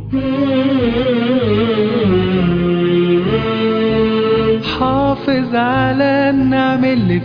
حافظ على النعم اللي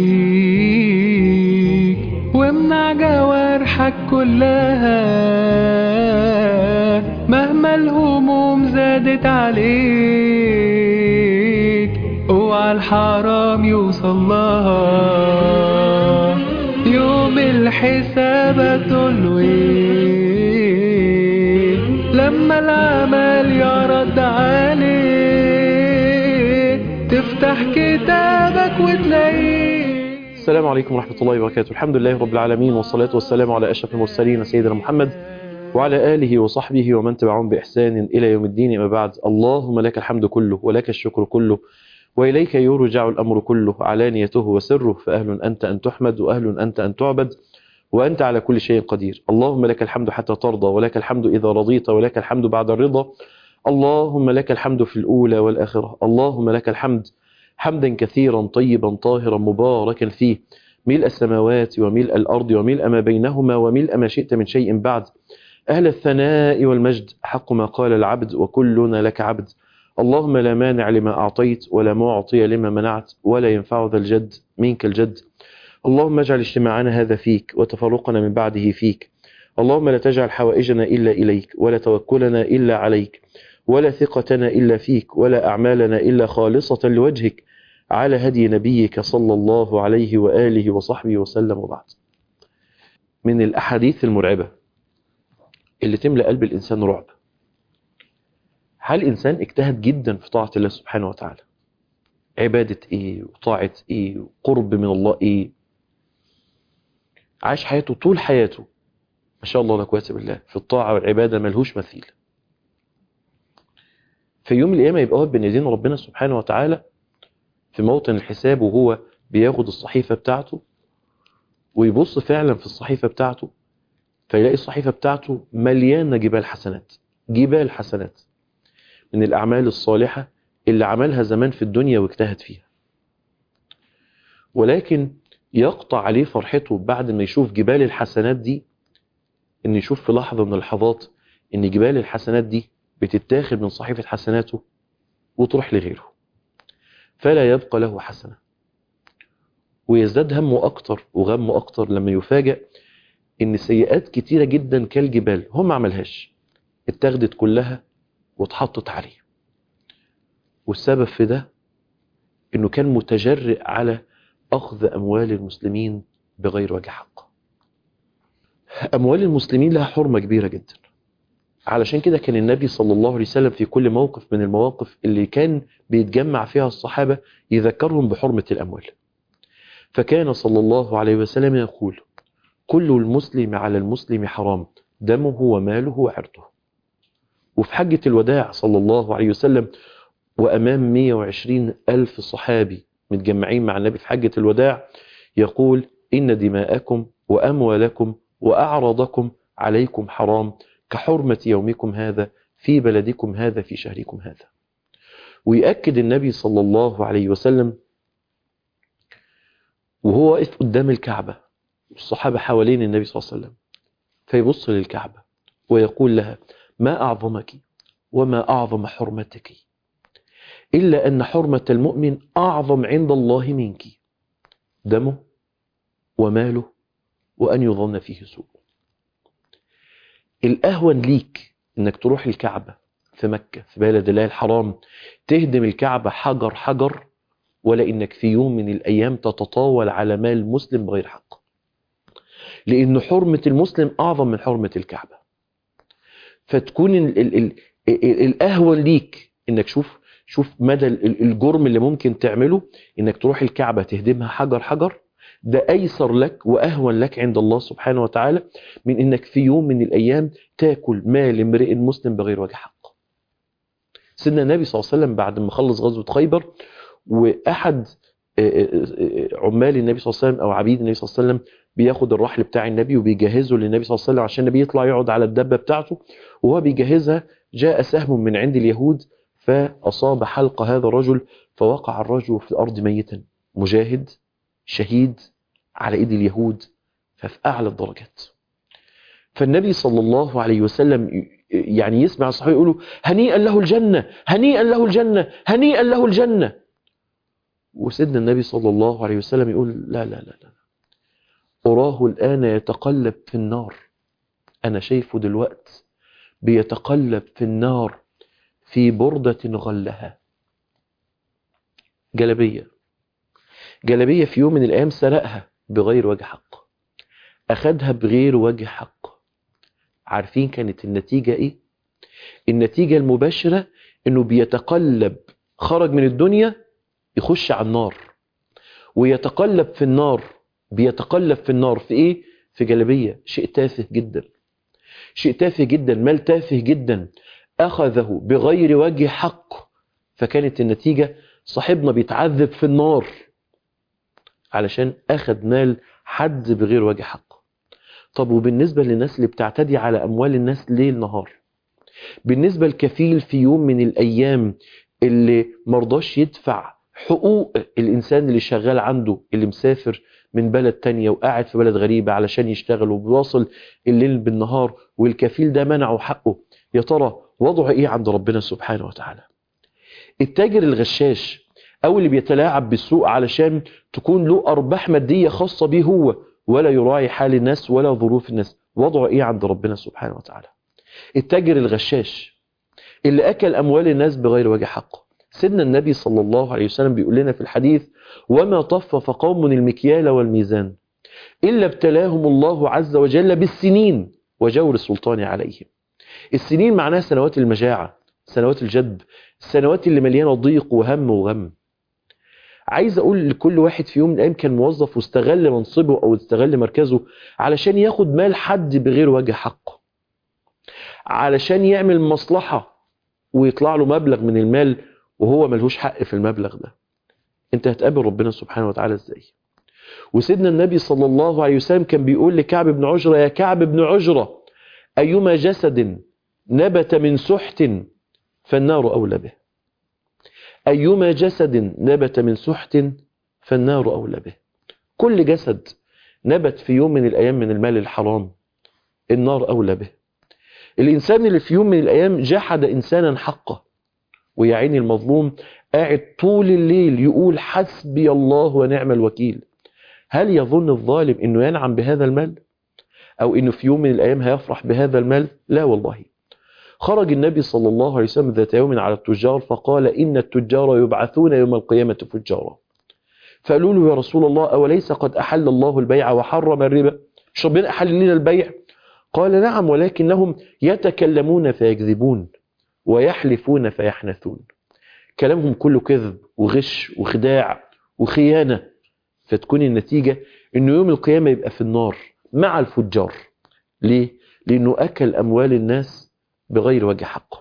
فيك وامنع جوارحك كلها مهما الهموم زادت عليك اوعى الحرام يوصل لها يوم الحساب هتقوله ايه لما العمل يرد عليك تفتح كتابك وتلاقيه السلام عليكم ورحمة الله وبركاته الحمد لله رب العالمين والصلاة والسلام على أشرف المرسلين سيدنا محمد وعلى آله وصحبه ومن تبعهم بإحسان إلى يوم الدين أما بعد اللهم لك الحمد كله ولك الشكر كله وإليك يرجع الأمر كله علانيته وسره فأهل أنت أن تحمد وأهل أنت أن تعبد وأنت على كل شيء قدير اللهم لك الحمد حتى ترضى ولك الحمد إذا رضيت ولك الحمد بعد الرضا اللهم لك الحمد في الأولى والآخرة اللهم لك الحمد حمدا كثيرا طيبا طاهرا مباركا فيه ملء السماوات وملء الأرض وملء ما بينهما وملء ما شئت من شيء بعد أهل الثناء والمجد حق ما قال العبد وكلنا لك عبد اللهم لا مانع لما أعطيت ولا معطي لما منعت ولا ينفع ذا الجد منك الجد اللهم اجعل اجتماعنا هذا فيك وتفرقنا من بعده فيك اللهم لا تجعل حوائجنا إلا إليك ولا توكلنا إلا عليك ولا ثقتنا إلا فيك ولا أعمالنا إلا خالصة لوجهك على هدي نبيك صلى الله عليه وآله وصحبه وسلم وبعد من الأحاديث المرعبة اللي تملأ قلب الإنسان رعب هل الإنسان اجتهد جدا في طاعة الله سبحانه وتعالى عبادة إيه وطاعة إيه وقرب من الله إيه عاش حياته طول حياته ما شاء الله لا قوه بالله في الطاعة والعبادة ملهوش مثيل في يوم القيامة يبقى واقف بين يدين ربنا سبحانه وتعالى في موطن الحساب وهو بياخد الصحيفة بتاعته ويبص فعلا في الصحيفة بتاعته فيلاقي الصحيفة بتاعته مليانة جبال حسنات جبال حسنات من الأعمال الصالحة اللي عملها زمان في الدنيا واجتهد فيها ولكن يقطع عليه فرحته بعد ما يشوف جبال الحسنات دي ان يشوف في لحظة من اللحظات ان جبال الحسنات دي بتتاخد من صحيفة حسناته وتروح لغيره فلا يبقى له حسنة ويزداد همه أكتر وغمه أكتر لما يفاجأ إن سيئات كتيرة جدا كالجبال هم ما عملهاش اتاخدت كلها واتحطت عليه والسبب في ده إنه كان متجرئ على أخذ أموال المسلمين بغير وجه حق أموال المسلمين لها حرمة كبيرة جدا علشان كده كان النبي صلى الله عليه وسلم في كل موقف من المواقف اللي كان بيتجمع فيها الصحابة يذكرهم بحرمة الأموال فكان صلى الله عليه وسلم يقول كل المسلم على المسلم حرام دمه وماله وعرضه وفي حجة الوداع صلى الله عليه وسلم وأمام 120 ألف صحابي متجمعين مع النبي في حجة الوداع يقول إن دماءكم وأموالكم وأعراضكم عليكم حرام كحرمة يومكم هذا في بلدكم هذا في شهركم هذا ويأكد النبي صلى الله عليه وسلم وهو واقف قدام الكعبة والصحابة حوالين النبي صلى الله عليه وسلم فيبص للكعبة ويقول لها ما أعظمك وما أعظم حرمتك إلا أن حرمة المؤمن أعظم عند الله منك دمه وماله وأن يظن فيه سوء الأهون ليك إنك تروح الكعبة في مكة في بلد الله الحرام تهدم الكعبة حجر حجر ولا إنك في يوم من الأيام تتطاول على مال مسلم بغير حق لأن حرمة المسلم أعظم من حرمة الكعبة فتكون ال ال ال ال الأهون ليك إنك شوف شوف مدى الجرم اللي ممكن تعمله إنك تروح الكعبة تهدمها حجر حجر ده أيسر لك وأهون لك عند الله سبحانه وتعالى من إنك في يوم من الأيام تاكل مال امرئ مسلم بغير وجه حق سيدنا النبي صلى الله عليه وسلم بعد ما خلص غزوة خيبر وأحد عمال النبي صلى الله عليه وسلم أو عبيد النبي صلى الله عليه وسلم بياخد الرحل بتاع النبي وبيجهزه للنبي صلى الله عليه وسلم عشان النبي يطلع يقعد على الدبة بتاعته وهو بيجهزها جاء سهم من عند اليهود فأصاب حلق هذا الرجل فوقع الرجل في الأرض ميتا مجاهد شهيد على ايد اليهود ففي اعلى الدرجات فالنبي صلى الله عليه وسلم يعني يسمع الصحابة يقولوا هنيئا له الجنة هنيئا له الجنة هنيئا له الجنة وسيدنا النبي صلى الله عليه وسلم يقول لا لا لا لا أراه الآن يتقلب في النار أنا شايفه دلوقت بيتقلب في النار في بردة غلها جلبية جلبية في يوم من الأيام سرقها بغير وجه حق أخدها بغير وجه حق عارفين كانت النتيجة إيه؟ النتيجة المباشرة إنه بيتقلب خرج من الدنيا يخش على النار ويتقلب في النار بيتقلب في النار في إيه؟ في جلبية شيء تافه جدا شيء تافه جدا مال تافه جدا أخذه بغير وجه حق فكانت النتيجة صاحبنا بيتعذب في النار علشان أخذ مال حد بغير وجه حق طب وبالنسبة للناس اللي بتعتدي على أموال الناس ليل نهار بالنسبة الكفيل في يوم من الأيام اللي مرضاش يدفع حقوق الإنسان اللي شغال عنده اللي مسافر من بلد تانية وقاعد في بلد غريبة علشان يشتغل وبيواصل الليل بالنهار والكفيل ده منعه حقه يا ترى وضعه ايه عند ربنا سبحانه وتعالى التاجر الغشاش او اللي بيتلاعب بالسوق علشان تكون له ارباح مادية خاصة بيه هو ولا يراعي حال الناس ولا ظروف الناس وضعه ايه عند ربنا سبحانه وتعالى التاجر الغشاش اللي اكل اموال الناس بغير وجه حق سيدنا النبي صلى الله عليه وسلم بيقول لنا في الحديث وما طفف قوم المكيال والميزان إلا ابتلاهم الله عز وجل بالسنين وجور السلطان عليهم السنين معناها سنوات المجاعة سنوات الجدب السنوات اللي مليانة ضيق وهم وغم عايز أقول لكل واحد في يوم من الأيام كان موظف واستغل منصبه أو استغل مركزه علشان ياخد مال حد بغير وجه حق علشان يعمل مصلحة ويطلع له مبلغ من المال وهو ملهوش حق في المبلغ ده انت هتقابل ربنا سبحانه وتعالى ازاي وسيدنا النبي صلى الله عليه وسلم كان بيقول لكعب بن عجرة يا كعب بن عجرة أيما جسد نبت من سحت فالنار أولى به أيما جسد نبت من سحت فالنار أولى به كل جسد نبت في يوم من الأيام من المال الحرام النار أولى به الإنسان اللي في يوم من الأيام جحد إنسانا حقه ويعيني المظلوم قاعد طول الليل يقول حسبي الله ونعم الوكيل هل يظن الظالم انه ينعم بهذا المال او انه في يوم من الايام هيفرح بهذا المال لا والله خرج النبي صلى الله عليه وسلم ذات يوم على التجار فقال ان التجار يبعثون يوم القيامة فجارا فقالوا له يا رسول الله اوليس قد احل الله البيع وحرم الربا مش ربنا احل لنا البيع قال نعم ولكنهم يتكلمون فيكذبون ويحلفون فيحنثون كلامهم كله كذب وغش وخداع وخيانة فتكون النتيجة انه يوم القيامة يبقى في النار مع الفجار ليه؟ لانه اكل اموال الناس بغير وجه حق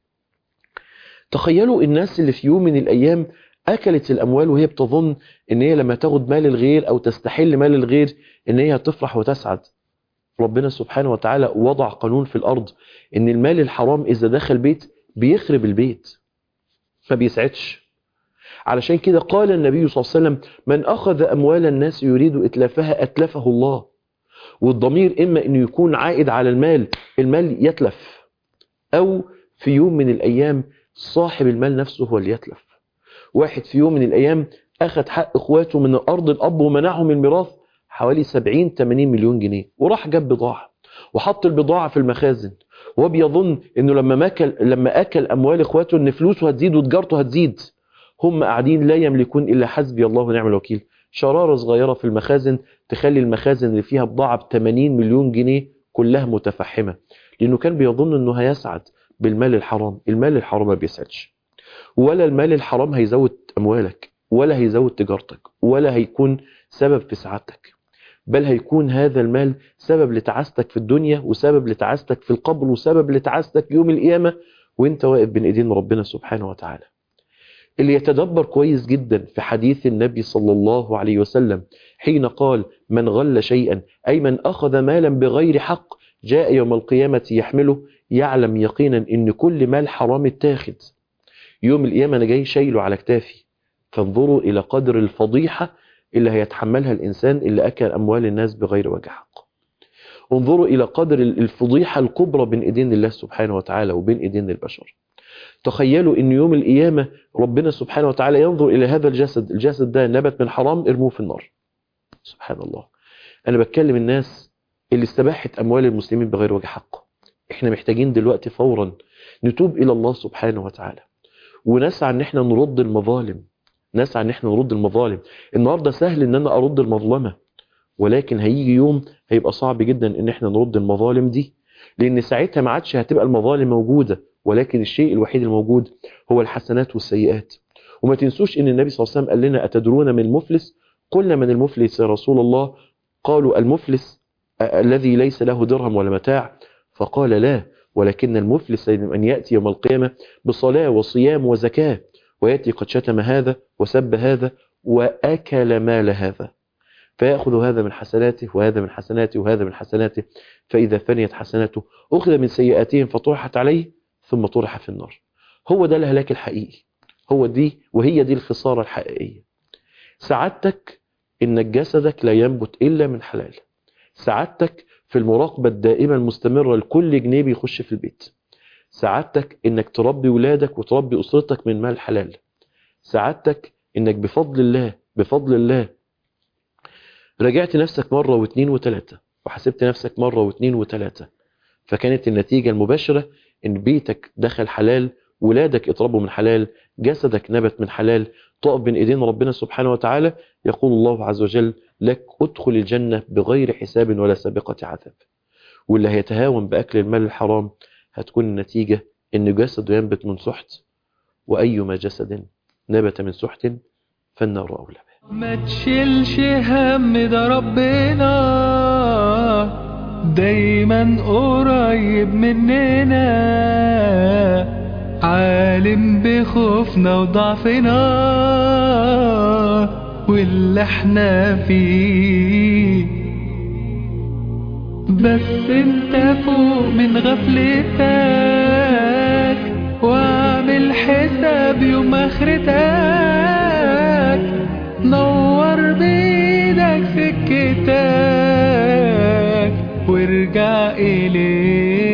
تخيلوا الناس اللي في يوم من الايام اكلت الاموال وهي بتظن ان هي لما تاخد مال الغير او تستحل مال الغير ان هي هتفرح وتسعد ربنا سبحانه وتعالى وضع قانون في الارض ان المال الحرام اذا دخل بيت بيخرب البيت ما بيسعدش علشان كده قال النبي صلى الله عليه وسلم من أخذ أموال الناس يريد إتلافها أتلفه الله والضمير إما أنه يكون عائد على المال المال يتلف أو في يوم من الأيام صاحب المال نفسه هو اللي يتلف واحد في يوم من الأيام أخذ حق إخواته من أرض الأب ومنعهم الميراث حوالي 70-80 مليون جنيه وراح جاب بضاعة وحط البضاعة في المخازن وهو بيظن انه لما ماكل لما اكل اموال اخواته ان فلوسه هتزيد وتجارته هتزيد هم قاعدين لا يملكون الا حسبي الله ونعم الوكيل شراره صغيره في المخازن تخلي المخازن اللي فيها بضاعه ب 80 مليون جنيه كلها متفحمه لانه كان بيظن انه هيسعد بالمال الحرام المال الحرام ما بيسعدش ولا المال الحرام هيزود اموالك ولا هيزود تجارتك ولا هيكون سبب في سعادتك بل هيكون هذا المال سبب لتعاستك في الدنيا وسبب لتعاستك في القبر وسبب لتعاستك يوم القيامة وانت واقف بين ايدين ربنا سبحانه وتعالى اللي يتدبر كويس جدا في حديث النبي صلى الله عليه وسلم حين قال من غل شيئا أي من أخذ مالا بغير حق جاء يوم القيامة يحمله يعلم يقينا ان كل مال حرام اتاخد يوم القيامة انا جاي شايله على كتافي فانظروا الى قدر الفضيحة اللي هيتحملها الإنسان اللي أكل أموال الناس بغير وجه حق انظروا إلى قدر الفضيحة الكبرى بين إيدين الله سبحانه وتعالى وبين إيدين البشر تخيلوا ان يوم القيامة ربنا سبحانه وتعالى ينظر الى هذا الجسد الجسد ده نبت من حرام ارموه في النار سبحان الله انا بتكلم الناس اللي استباحت اموال المسلمين بغير وجه حق احنا محتاجين دلوقتي فورا نتوب الى الله سبحانه وتعالى ونسعى ان احنا نرد المظالم نسعى ان احنا نرد المظالم النهارده سهل ان انا ارد المظلمه ولكن هيجي يوم هيبقى صعب جدا ان احنا نرد المظالم دي لان ساعتها ما عادش هتبقى المظالم موجوده ولكن الشيء الوحيد الموجود هو الحسنات والسيئات وما تنسوش ان النبي صلى الله عليه وسلم قال لنا اتدرون من المفلس قلنا من المفلس يا رسول الله قالوا المفلس الذي ليس له درهم ولا متاع فقال لا ولكن المفلس من يأتي يوم القيامة بصلاة وصيام وزكاة ويأتي قد شتم هذا وسب هذا وأكل مال هذا فيأخذ هذا من حسناته وهذا من حسناته وهذا من حسناته فإذا فنيت حسناته أخذ من سيئاتهم فطرحت عليه ثم طرح في النار هو ده الهلاك الحقيقي هو دي وهي دي الخسارة الحقيقية سعادتك إنك جسدك لا ينبت إلا من حلال سعادتك في المراقبة الدائمة المستمرة لكل جنيه بيخش في البيت سعادتك إنك تربي ولادك وتربي أسرتك من مال حلال سعادتك إنك بفضل الله بفضل الله راجعت نفسك مرة واثنين وثلاثة وحسبت نفسك مرة واثنين وثلاثة فكانت النتيجة المباشرة ان بيتك دخل حلال ولادك اتربوا من حلال جسدك نبت من حلال تقف بين ايدين ربنا سبحانه وتعالى يقول الله عز وجل لك ادخل الجنة بغير حساب ولا سابقة عذاب واللي هيتهاون بأكل المال الحرام هتكون النتيجة ان جسده ينبت من سحت وأيما جسد نبت من سحت فالنار أولى به ما تشيلش هم ده ربنا دايما قريب مننا عالم بخوفنا وضعفنا واللي احنا فيه بس انت فوق من غفلتك واعمل حساب يوم اخرتك نور بيدك سكتك وارجع إليه